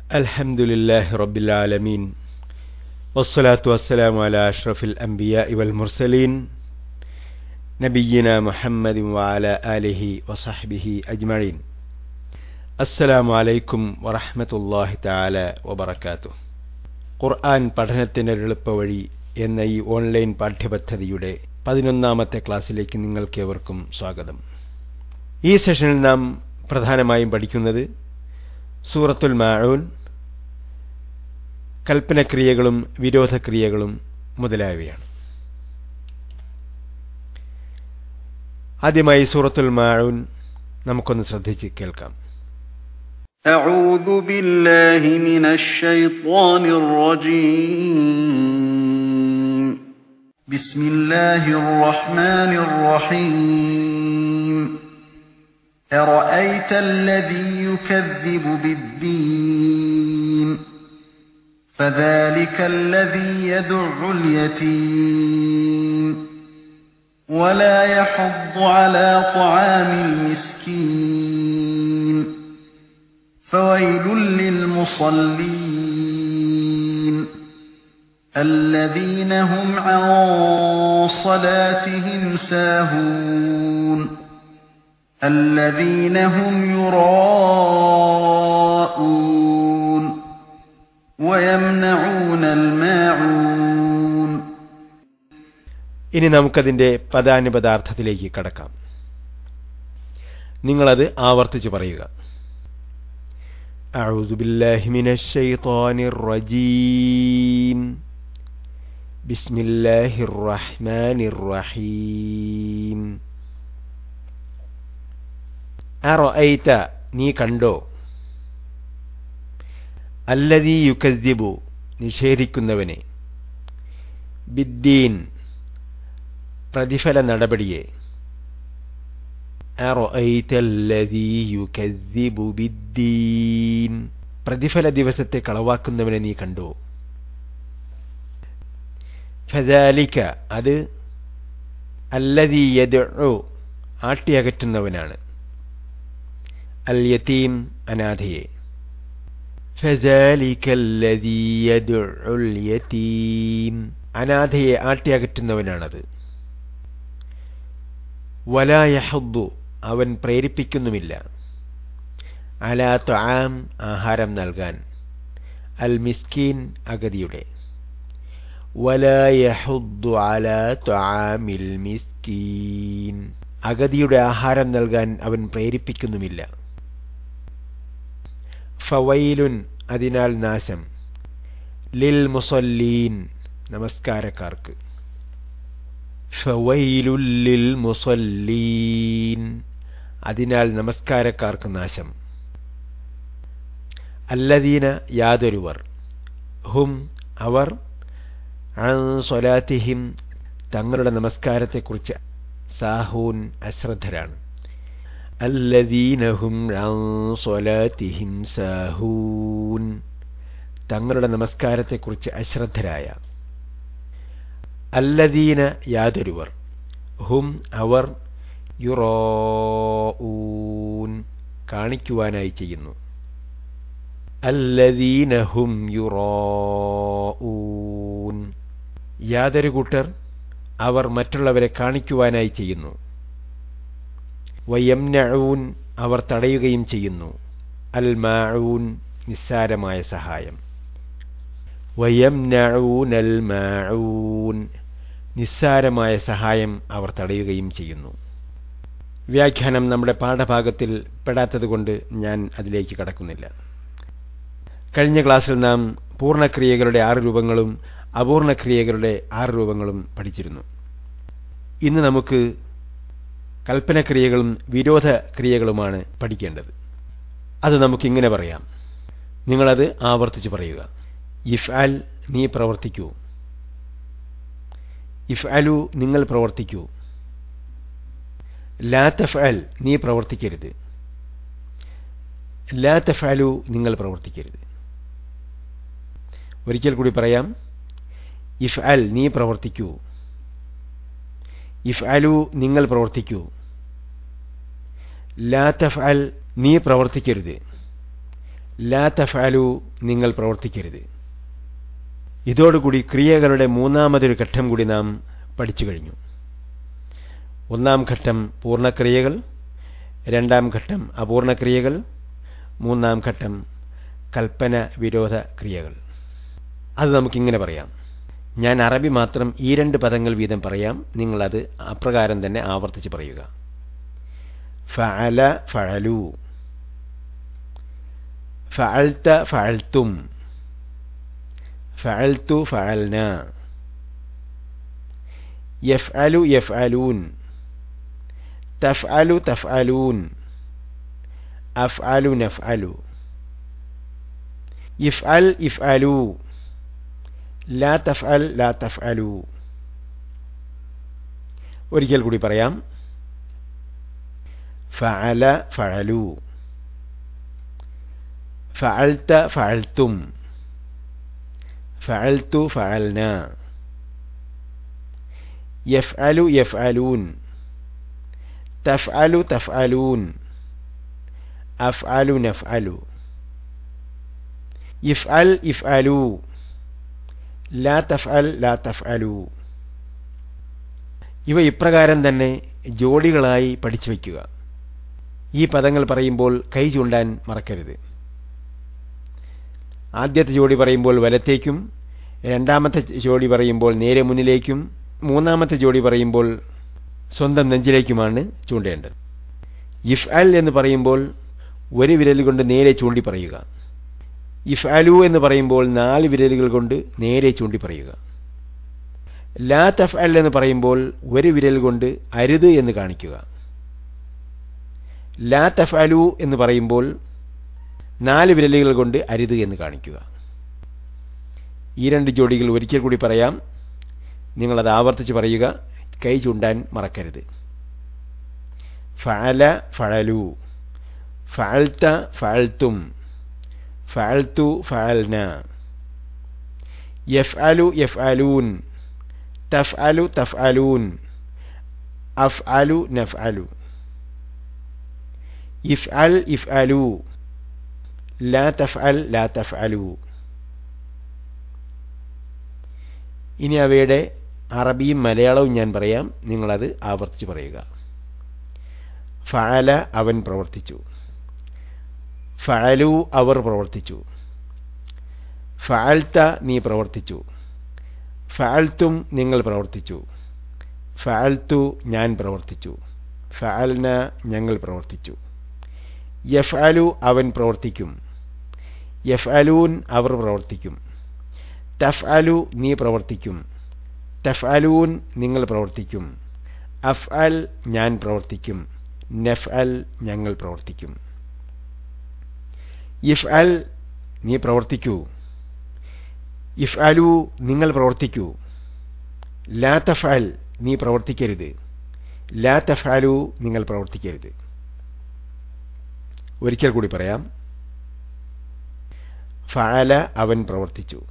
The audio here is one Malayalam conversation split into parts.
الحمد لله رب العالمين والصلاة والسلام على أشرف الأنبياء والمرسلين نبينا محمد وعلى آله وصحبه أجمعين السلام عليكم ورحمة الله تعالى وبركاته ഖുർആൻ പഠനത്തിന് എളുപ്പവഴി എന്ന ഈ ഓൺലൈൻ പാഠ്യപദ്ധതിയുടെ പതിനൊന്നാമത്തെ ക്ലാസ്സിലേക്ക് നിങ്ങൾക്കേവർക്കും സ്വാഗതം ഈ സെഷനിൽ നാം പ്രധാനമായും പഠിക്കുന്നത് സൂറത്തുൽ മാഊൻ കൽപ്പനക്രിയകളും വിരോധക്രിയകളും മുതലായവയാണ് ആദ്യമായി സൂറത്തുൽ മാഊൻ നമുക്കൊന്ന് ശ്രദ്ധിച്ച് കേൾക്കാം أعوذ بالله من الشيطان الرجيم بسم الله الرحمن الرحيم أرأيت الذي يكذب بالدين فذلك الذي يدع اليتيم ولا يحض على طعام المسكين فويل للمصلين الذين هم عن صلاتهم ساهون الذين هم يراءون ويمنعون الماعون ഇനി നമുക്കതിന്റെ പദാനുപദാർത്ഥത്തിലേക്ക് കടക്കാം നിങ്ങളത് ആവർത്തിച്ച് പറയുക أعوذ بالله من الشيطان الرجيم بسم الله الرحمن الرحيم أرأيت നീ കണ്ടോ അല്ലതീ യുക്കദ്ദിബു നിഷേധിക്കുന്നവനെ ബിദ്ദീൻ പ്രതിഫല നടപടിയെ أرأيت الذي يكذب بالدين പ്രതിഫല ദിവസത്തെ കളവാക്കുന്നവനെ നീ കണ്ടോ ഫദാലിക അത് അല്ലദീ യദ്ഉ ആട്ടിയകറ്റുന്നവനാണ് അൽ യതീം അനാഥയെ ഫദാലിക അല്ലദീ യദ്ഉ അൽ യതീം അനാഥയെ ആട്ടിയകറ്റുന്നവനാണത് വലാ യഹദ്ദു അവൻ പ്രേരിപ്പിക്കുന്നുമില്ല അലാ ത്വാം ആഹാരം നൽകാൻ അൽ മിസ്കീൻ അഗതിയുടെ വലാ യഹുദ്ദു അലാ ത്വാമിൽ മിസ്കീൻ അഗതിയുടെ ആഹാരം നൽകാൻ അവൻ പ്രേരിപ്പിക്കുന്നുമില്ല ഫവൈലുൻ അതിനാൽ നാശം ലിൽ മുസല്ലീൻ നമസ്കാരക്കാർക്ക് ഫവൈലുല്ലിൽ മുസല്ലീൻ അതിനാൽ നമസ്കാരക്കാർക്ക് നാശം അല്ലദീന യാതൊരുവർ ഹും അവർ സ്വലാത്തിഹിം തങ്ങളുടെ നമസ്കാരത്തെക്കുറിച്ച് സാഹൂൻ അശ്രദ്ധരാണ് അല്ലദീനഹും സ്വലാത്തിഹിം സാഹൂൻ തങ്ങളുടെ നമസ്കാരത്തെക്കുറിച്ച് അശ്രദ്ധരായ അല്ലദീന യാതൊരുവർ ഹും അവർ യുറോഊൻ കാണിക്കുവാനായി ചെയ്യുന്നു അല്ലദീന ഹും യുറോഊൻ യാതൊരു കൂട്ടർ അവർ മറ്റുള്ളവരെ കാണിക്കുവാനായി ചെയ്യുന്നു വയംനഊൻ അവർ തടയുകയും ചെയ്യുന്നു അൽ മാഊൻ നിസ്സാരമായ സഹായം വയംനഊൻ അൽ മാഊൻ നിസ്സാരമായ സഹായം അവർ തടയുകയും ചെയ്യുന്നു വ്യാഖ്യാനം നമ്മുടെ പാഠഭാഗത്തിൽ പെടാത്തതുകൊണ്ട് ഞാൻ അതിലേക്ക് കടക്കുന്നില്ല കഴിഞ്ഞ ക്ലാസ്സിൽ നാം പൂർണ്ണക്രിയകളുടെ ആറ് രൂപങ്ങളും അപൂർണക്രിയകളുടെ ആറ് രൂപങ്ങളും പഠിച്ചിരുന്നു ഇന്ന് നമുക്ക് കൽപ്പനക്രിയകളും വിരോധ ക്രിയകളുമാണ് പഠിക്കേണ്ടത് അത് നമുക്കിങ്ങനെ പറയാം നിങ്ങളത് ആവർത്തിച്ച് പറയുക ഇഫ്അൽ നീ പ്രവർത്തിക്കൂ ഇഫ്അലു നിങ്ങൾ പ്രവർത്തിക്കൂ ലാ തഫ്അൽ നീ പ്രവർത്തിക്കരുത് ലാ തഫ്അലു നിങ്ങൾ പ്രവർത്തിക്കരുത് ഒരിക്കൽ കൂടി പറയാം ഇഫ്അൽ നീ പ്രവർത്തിക്കൂ ഇഫ്അലു നിങ്ങൾ പ്രവർത്തിക്കൂ ലാ തഫ്അൽ നീ പ്രവർത്തിക്കരുത് ലാ തഫാലു നിങ്ങൾ പ്രവർത്തിക്കരുത് ഇതോടുകൂടി ക്രിയകളുടെ മൂന്നാമതൊരു ഘട്ടം കൂടി നാം പഠിച്ചു കഴിഞ്ഞു ഒന്നാം ഘട്ടം പൂർണ്ണക്രിയകൾ രണ്ടാം ഘട്ടം അപൂർണക്രിയകൾ മൂന്നാം ഘട്ടം കൽപ്പന വിരോധ ക്രിയകൾ അത് നമുക്കിങ്ങനെ പറയാം ഞാൻ അറബി മാത്രം ഈ രണ്ട് പദങ്ങൾ വീതം പറയാം നിങ്ങളത് അപ്രകാരം തന്നെ ആവർത്തിച്ച് പറയുക ഫഅല ഫഅലു ഫഅൽത ഫഅൽത്തും ഫഅൽതു ഫഅൽന യഫ്അലു യഫ്അലൂൻ തഫ്അലു തഫ്അലൂൻ അഫ്അലു നഫ്അലു ഇഫ്അൽ ഇഫ്അലു ലാ തഫ്അൽ ലാ തഫ്അലു ഒരിക്കൽ കൂടി പറയാം ഫഅല ഫഅലു ഫഅൽത ഫഅൽത്തും ഫഅൽതു ഫഅൽന യഫ്അലു യഫ്അലൂൻ തഫ്അലു തഫ്അലൂൻ അഫ്അലു നഫ്അലു ഇഫ്അൽ ഇഫ്അലു ലാ തഫ്അൽ ലാ തഫ്അലു ഇവ ഇപ്രകാരം തന്നെ ജോഡികളായി പഠിച്ചു വയ്ക്കുക ഈ പദങ്ങൾ പറയുമ്പോൾ കൈ ചൂണ്ടാൻ മറക്കരുത് ആദ്യത്തെ ജോഡി പറയുമ്പോൾ വലത്തേക്കും രണ്ടാമത്തെ ജോഡി പറയുമ്പോൾ നേരെ മുന്നിലേക്കും മൂന്നാമത്തെ ജോഡി പറയുമ്പോൾ സ്വന്തം നെഞ്ചിലേക്കുമാണ് ചൂണ്ടേണ്ടത് ഇഫ് അൽ എന്ന് പറയുമ്പോൾ ഒരു വിരൽ കൊണ്ട് നേരെ ചൂണ്ടി പറയുക ഇഫ് അലു എന്ന് പറയുമ്പോൾ നാല് വിരലുകൾ കൊണ്ട് നേരെ ചൂണ്ടി പറയുക ലാ തഫ് അൽ എന്ന് പറയുമ്പോൾ ഒരു വിരൽ കൊണ്ട് അരുത് എന്ന് കാണിക്കുക ലാ തഫ് അലു എന്ന് പറയുമ്പോൾ നാല് വിരലുകൾ കൊണ്ട് അരുത് എന്ന് കാണിക്കുക ഈ രണ്ട് ജോഡികൾ ഒരിക്കൽ കൂടി പറയാം നിങ്ങളത് ആവർത്തിച്ച് പറയുക കൈ ചൂണ്ടാൻ മറക്കരുത് ഫഅല ഫഅലു ഫഅൽത ഫഅൽത്തും ഫഅൽതു ഫഅൽന യഫ്അലു യഫ്അലൂൻ തഫ്അലു തഫ്അലൂൻ അഫ്അലു നഫ്അലു ഇഫ്അൽ ഇഫ്അലു ലാ തഫ്അൽ ലാ തഫ്അലു ഇനി അവയുടെ അറബിയും മലയാളവും ഞാൻ പറയാം നിങ്ങളത് ആവർത്തിച്ച് പറയുക ഫഅല അവൻ പ്രവർത്തിച്ചു ഫഅലു അവർ പ്രവർത്തിച്ചു ഫഅൽത്ത നീ പ്രവർത്തിച്ചു ഫഅൽത്തും നിങ്ങൾ പ്രവർത്തിച്ചു ഫഅൽത്തു ഞാൻ പ്രവർത്തിച്ചു ഫഅൽന ഞങ്ങൾ പ്രവർത്തിച്ചു യഫ്അലു അവൻ പ്രവർത്തിക്കും യഫ്അലൂൻ അവർ പ്രവർത്തിക്കും തഫ്അലു നീ പ്രവർത്തിക്കും തഫ്അലൂൻ നിങ്ങൾ പ്രവർത്തിക്കും അഫ്അൽ ഞാൻ പ്രവർത്തിക്കും നഫ്അൽ ഞങ്ങൾ പ്രവർത്തിക്കും ഇഫ്അൽ നീ പ്രവർത്തിക്കൂ ഇഫ്അലു നിങ്ങൾ പ്രവർത്തിക്കൂ ലാ തഫ്അൽ നീ പ്രവർത്തിക്കരുത് ലാ തഫ്അലു നിങ്ങൾ പ്രവർത്തിക്കരുത് ഒരിക്കൽ കൂടി പറയാം ഫഅല അവൻ പ്രവർത്തിച്ചു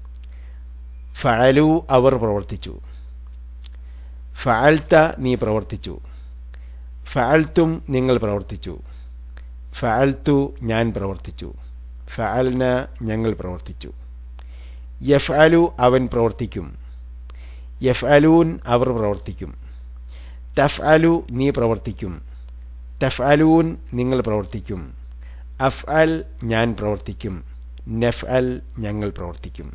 ഫഅലു അവർ പ്രവർത്തിച്ചു ഫഅൽത്ത നീ പ്രവർത്തിച്ചു ഫഅൽത്തും നിങ്ങൾ പ്രവർത്തിച്ചു ഫഅൽത്തു ഞാൻ പ്രവർത്തിച്ചു ഫഅൽന ഞങ്ങൾ പ്രവർത്തിച്ചു യഫ്അലു അവൻ പ്രവർത്തിക്കും യഫ്അലൂൻ അവർ പ്രവർത്തിക്കും തഫ്അലു നീ പ്രവർത്തിക്കും തഫ്അലൂൻ നിങ്ങൾ പ്രവർത്തിക്കും അഫ്അൽ ഞാൻ പ്രവർത്തിക്കും നഫ്അൽ ഞങ്ങൾ പ്രവർത്തിക്കും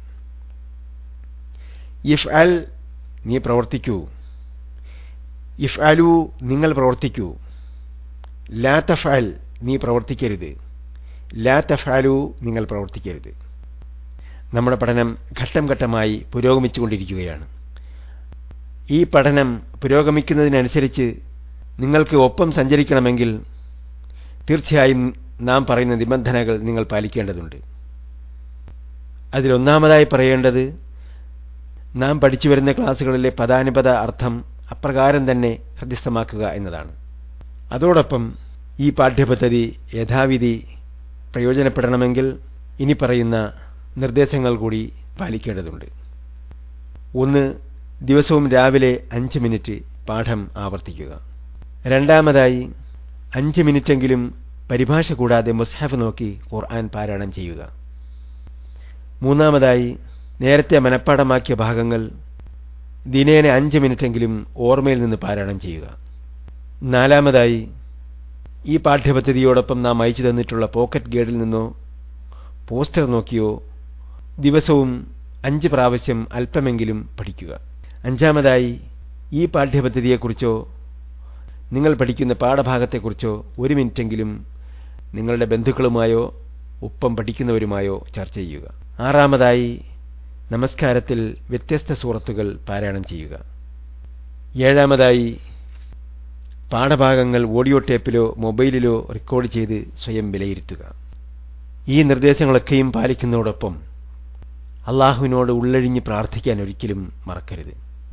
ഇഫ്അൽ നീ പ്രവർത്തിക്കൂ ഇഫ്അലു നിങ്ങൾ പ്രവർത്തിക്കൂ ലാ തഫ്അൽ നീ പ്രവർത്തിക്കരുത് ലാ തഫ്അലു നിങ്ങൾ പ്രവർത്തിക്കരുത് നമ്മുടെ പഠനം ഘട്ടം ഘട്ടമായി പുരോഗമിച്ചുകൊണ്ടിരിക്കുകയാണ് ഈ പഠനം പുരോഗമിക്കുന്നതിനനുസരിച്ച് നിങ്ങൾക്ക് ഒപ്പം സഞ്ചരിക്കണമെങ്കിൽ തീർച്ചയായും നാം പറയുന്ന നിബന്ധനകൾ നിങ്ങൾ പാലിക്കേണ്ടതുണ്ട് അതിലൊന്നാമതായി പറയേണ്ടത് നാം പഠിച്ചു വരുന്ന ക്ലാസ്സുകളിലെ പദാനുപത അർത്ഥം അപ്രകാരം തന്നെ ഹൃദ്യസ്ഥമാക്കുക എന്നതാണ് അതോടൊപ്പം ഈ പാഠ്യപദ്ധതി യഥാവിധി പ്രയോജനപ്പെടണമെങ്കിൽ ഇനി പറയുന്ന നിർദ്ദേശങ്ങൾ കൂടി പാലിക്കേണ്ടതുണ്ട് ഒന്ന് ദിവസവും രാവിലെ അഞ്ച് മിനിറ്റ് പാഠം ആവർത്തിക്കുക രണ്ടാമതായി അഞ്ച് മിനിറ്റെങ്കിലും പരിഭാഷ കൂടാതെ മുസ്ഹഫ് നോക്കി ഖുർആൻ പാരായണം ചെയ്യുക മൂന്നാമതായി നേരത്തെ മനഃപ്പാടമാക്കിയ ഭാഗങ്ങൾ ദിനേന അഞ്ച് മിനിറ്റെങ്കിലും ഓർമ്മയിൽ നിന്ന് പാരായണം ചെയ്യുക നാലാമതായി ഈ പാഠ്യപദ്ധതിയോടൊപ്പം നാം അയച്ചു തന്നിട്ടുള്ള പോക്കറ്റ് ഗൈഡിൽ നിന്നോ പോസ്റ്റർ നോക്കിയോ ദിവസവും അഞ്ച് പ്രാവശ്യം അല്പമെങ്കിലും പഠിക്കുക അഞ്ചാമതായി ഈ പാഠ്യപദ്ധതിയെക്കുറിച്ചോ നിങ്ങൾ പഠിക്കുന്ന പാഠഭാഗത്തെക്കുറിച്ചോ ഒരു മിനിറ്റെങ്കിലും നിങ്ങളുടെ ബന്ധുക്കളുമായോ ഒപ്പം പഠിക്കുന്നവരുമായോ ചർച്ച ചെയ്യുക ആറാമതായി നമസ്കാരത്തിൽ വ്യത്യസ്ത സൂറത്തുകൾ പാരായണം ചെയ്യുക ഏഴാമതായി പാഠഭാഗങ്ങൾ ഓഡിയോ ടേപ്പിലോ മൊബൈലിലോ റെക്കോർഡ് ചെയ്ത് സ്വയം വിലയിരുത്തുക ഈ നിർദ്ദേശങ്ങളൊക്കെയും പാലിക്കുന്നതോടൊപ്പം അള്ളാഹുവിനോട് ഉള്ളഴിഞ്ഞ് പ്രാർത്ഥിക്കാൻ ഒരിക്കലും മറക്കരുത്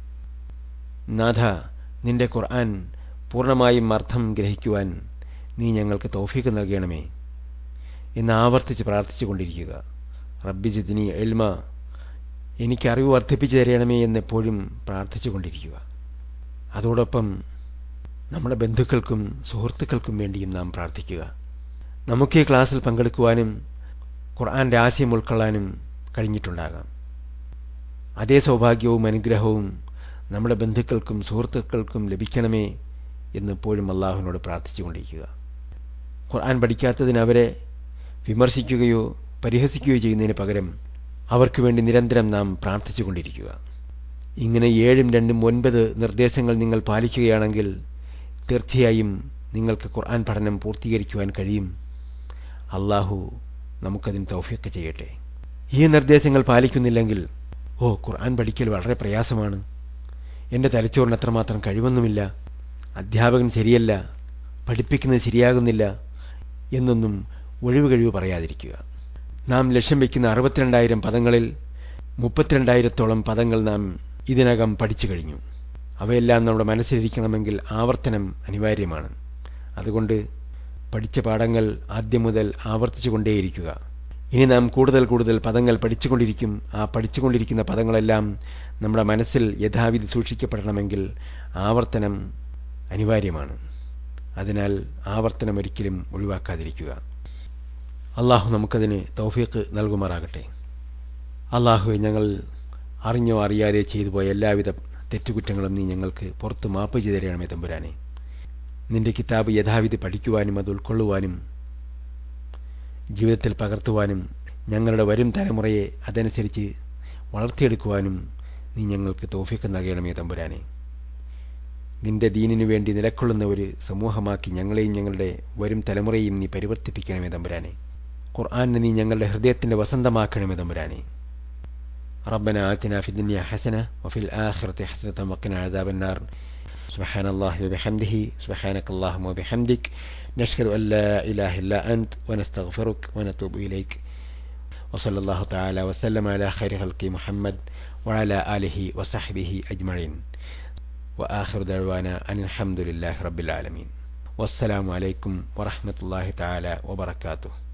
നാഥ നിന്റെ ഖുർആൻ പൂർണ്ണമായും അർത്ഥം ഗ്രഹിക്കുവാൻ നീ ഞങ്ങൾക്ക് തൗഫീക്ക് നൽകണമേ എന്ന് ആവർത്തിച്ച് പ്രാർത്ഥിച്ചുകൊണ്ടിരിക്കുക റബ്ബി ജിദ്നി എൽമ എനിക്ക് അറിവ് വർദ്ധിപ്പിച്ചു തരണമേ എന്നെപ്പോഴും പ്രാർത്ഥിച്ചുകൊണ്ടിരിക്കുക അതോടൊപ്പം നമ്മുടെ ബന്ധുക്കൾക്കും സുഹൃത്തുക്കൾക്കും വേണ്ടിയും നാം പ്രാർത്ഥിക്കുക നമുക്ക് ഈ ക്ലാസ്സിൽ പങ്കെടുക്കുവാനും ഖുർആന്റെ ആശയം ഉൾക്കൊള്ളാനും കഴിഞ്ഞിട്ടുണ്ടാകാം അതേ സൗഭാഗ്യവും അനുഗ്രഹവും നമ്മുടെ ബന്ധുക്കൾക്കും സുഹൃത്തുക്കൾക്കും ലഭിക്കണമേ എന്നെപ്പോഴും അള്ളാഹുവിനോട് പ്രാർത്ഥിച്ചുകൊണ്ടിരിക്കുക ഖുർആൻ പഠിക്കാത്തതിന് അവരെ വിമർശിക്കുകയോ പരിഹസിക്കുകയോ ചെയ്യുന്നതിന് പകരം അവർക്ക് വേണ്ടി നിരന്തരം നാം പ്രാർത്ഥിച്ചുകൊണ്ടിരിക്കുക ഇങ്ങനെ ഏഴും രണ്ടും ഒൻപത് നിർദ്ദേശങ്ങൾ നിങ്ങൾ പാലിക്കുകയാണെങ്കിൽ തീർച്ചയായും നിങ്ങൾക്ക് ഖുർആൻ പഠനം പൂർത്തീകരിക്കുവാൻ കഴിയും അള്ളാഹു നമുക്കതിന് തൗഫിയൊക്കെ ചെയ്യട്ടെ ഈ നിർദ്ദേശങ്ങൾ പാലിക്കുന്നില്ലെങ്കിൽ ഓ ഖുർആൻ പഠിക്കൽ വളരെ പ്രയാസമാണ് എന്റെ തലച്ചോറിന് അത്രമാത്രം കഴിവൊന്നുമില്ല അധ്യാപകൻ ശരിയല്ല പഠിപ്പിക്കുന്നത് ശരിയാകുന്നില്ല എന്നൊന്നും ഒഴിവ് കഴിവ് പറയാതിരിക്കുക നാം ലക്ഷ്യം വയ്ക്കുന്ന അറുപത്തിരണ്ടായിരം പദങ്ങളിൽ മുപ്പത്തിരണ്ടായിരത്തോളം പദങ്ങൾ നാം ഇതിനകം പഠിച്ചു കഴിഞ്ഞു അവയെല്ലാം നമ്മുടെ മനസ്സിലിരിക്കണമെങ്കിൽ ആവർത്തനം അനിവാര്യമാണ് അതുകൊണ്ട് പഠിച്ച പാഠങ്ങൾ ആദ്യം മുതൽ ആവർത്തിച്ചുകൊണ്ടേയിരിക്കുക ഇനി നാം കൂടുതൽ കൂടുതൽ പദങ്ങൾ പഠിച്ചുകൊണ്ടിരിക്കും ആ പഠിച്ചുകൊണ്ടിരിക്കുന്ന പദങ്ങളെല്ലാം നമ്മുടെ മനസ്സിൽ യഥാവിധി സൂക്ഷിക്കപ്പെടണമെങ്കിൽ ആവർത്തനം അനിവാര്യമാണ് അതിനാൽ ആവർത്തനം ഒരിക്കലും ഒഴിവാക്കാതിരിക്കുക അള്ളാഹു നമുക്കതിന് തൗഫീഖ് നൽകുമാറാകട്ടെ അള്ളാഹുവെ ഞങ്ങൾ അറിഞ്ഞോ അറിയാതെ ചെയ്തു പോയ എല്ലാവിധ തെറ്റുകുറ്റങ്ങളും നീ ഞങ്ങൾക്ക് പുറത്ത് മാപ്പ് ചെയ്തു തരണമേ തമ്പുരാനെ നിന്റെ കിതാബ് യഥാവിധി പഠിക്കുവാനും അത് ഉൾക്കൊള്ളുവാനും ജീവിതത്തിൽ പകർത്തുവാനും ഞങ്ങളുടെ വരും തലമുറയെ അതനുസരിച്ച് വളർത്തിയെടുക്കുവാനും നീ ഞങ്ങൾക്ക് തോഫിക്ക് നൽകണമേ തമ്പുരാനെ നിന്റെ ദീനിനു വേണ്ടി നിലക്കൊള്ളുന്ന ഒരു സമൂഹമാക്കി ഞങ്ങളെയും ഞങ്ങളുടെ വരും തലമുറയെയും നീ പരിവർത്തിപ്പിക്കണമേ തമ്പുരാനെ ഖുർആാനെ നീ ഞങ്ങളുടെ ഹൃദയത്തിന്റെ വസന്തമാക്കണമേ തമ്പുരാനെ ربنا آتنا في الدنيا حسنة وفي الآخرة حسنة وقنا عذاب النار سبحان الله وبحمده سبحانك اللهم وبحمدك نشهد أن لا إله إلا أنت ونستغفرك ونتوب إليك وصلى الله تعالى وسلم على خير خلق محمد وعلى آله وصحبه أجمعين وآخر دعوانا أن الحمد لله رب العالمين والسلام عليكم ورحمة الله تعالى وبركاته